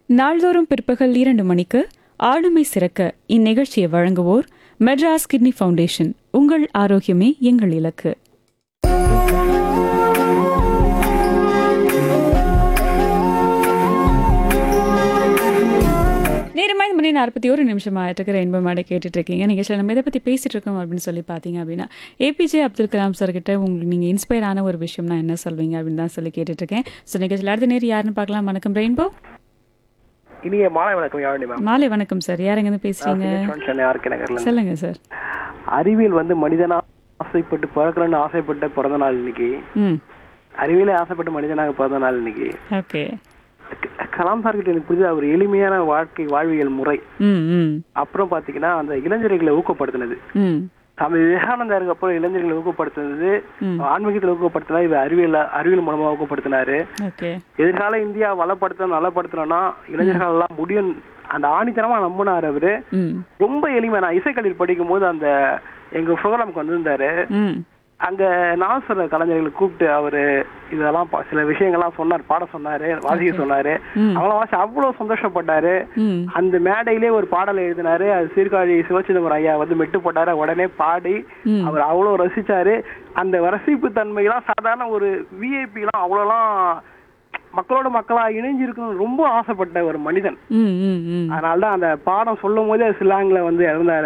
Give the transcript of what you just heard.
நாள்தோறும் பிற்பகல் இரண்டு மணிக்கு ஆளுமை சிறக்க இந்நிகழ்ச்சியை வழங்குவோர் மெட்ராஸ் கிட்னி ஃபவுண்டேஷன் உங்கள் ஆரோக்கியமே எங்கள் இலக்கு நேரமாக இந்த மணி நாற்பத்தி ஒரு நிமிஷம் ஆயிட்டு ரெயின்போ மாடை கேட்டுட்டு இருக்கீங்க நீங்கள் சில நம்ம எதை பற்றி பேசிட்டு இருக்கோம் அப்படின்னு சொல்லி பார்த்தீங்க அப்படின்னா ஏபிஜே அப்துல் கலாம் சார் கிட்ட உங்களுக்கு நீங்கள் இன்ஸ்பயர் ஆன ஒரு விஷயம்னா என்ன சொல்வீங்க அப்படின்னு தான் சொல்லி கேட்டுட்டு இருக்கேன் ஸோ நிகழ்ச்சியில் அடுத்த நேரம் யாருன்னு பார்க்கலாம் வணக்கம் ரெயின்போ இனிய மாலை வணக்கம் யாழினி மேம் மாலை வணக்கம் சார் யார் எங்கேருந்து பேசுறீங்க சென்னை ஆர்கே நகர்ல இருந்து. சொல்லுங்க சார் அறிவியல் வந்து மனிதனா ஆசைப்பட்டு பிறக்கணும்னு ஆசைப்பட்ட பிறந்த நாள் இன்னைக்கு ம் அறிவியலே ஆசைப்பட்ட மனிதனாக பிறந்த நாள் இன்னைக்கு ஓகே க- கலாம் சார் கிட்ட எனக்கு புரிஞ்ச அவர் எளிமையான வாழ்க்கை வாழ்வியல் முறை ம் ம் அப்புறம் பாத்தீங்கன்னா அந்த இளைஞர்களை ஊக்கப்படுத்தினது ம் சாமி விவேகானந்தருக்கு அப்புறம் இளைஞர்களை ஊக்கப்படுத்தினது ம். ஆன்மீகத்தில் ஊக்கப்படுத்தினா இவர் அறிவியல் அறிவியல் மூலமா ஊக்கப்படுத்தினாரு ஓகே எதிர்கால இந்தியா வளப்படுத்த நலப்படுத்தணும்னா இளைஞர்கள் எல்லாம் முடியும் அந்த ஆணித்தனமா நம்பினார் அவரு ம் ரொம்ப எளிமை நான் இசைக்கல்வியில் படிக்கும் போது அந்த எங்க ப்ரோக்ராமுக்கு வந்திருந்தாரு ம் அங்க நாசுர கலைஞர்களை கூப்பிட்டு அவரு இதெல்லாம் பா- சில விஷயங்கள்லாம் சொன்னார் பாட சொன்னாரு வாசிக்க சொன்னாரு ம். அவங்களாம் வாசி அவ்வளவு சந்தோஷப்பட்டாரு ம் அந்த மேடையிலே ஒரு பாடல் எழுதினாரு அது சீர்காழி சிவச்சிதம்பரம் ஐயா வந்து மெட்டு போட்டாரு உடனே பாடி ம். அவர் அவ்வளவு ரசிச்சாரு அந்த ரசிப்பு தன்மையெல்லாம் சாதாரண ஒரு விஐபி எல்லாம் அவ்வளவுலாம் மக்களோட மக்களா இணைஞ்சிருக்கணும்னு ரொம்ப ஆசைப்பட்ட ஒரு மனிதன் ம் ம் ம் அதனாலதான் அந்த பாடம் சொல்லும் போதே சிலாங்கில வந்து இறந்தாரு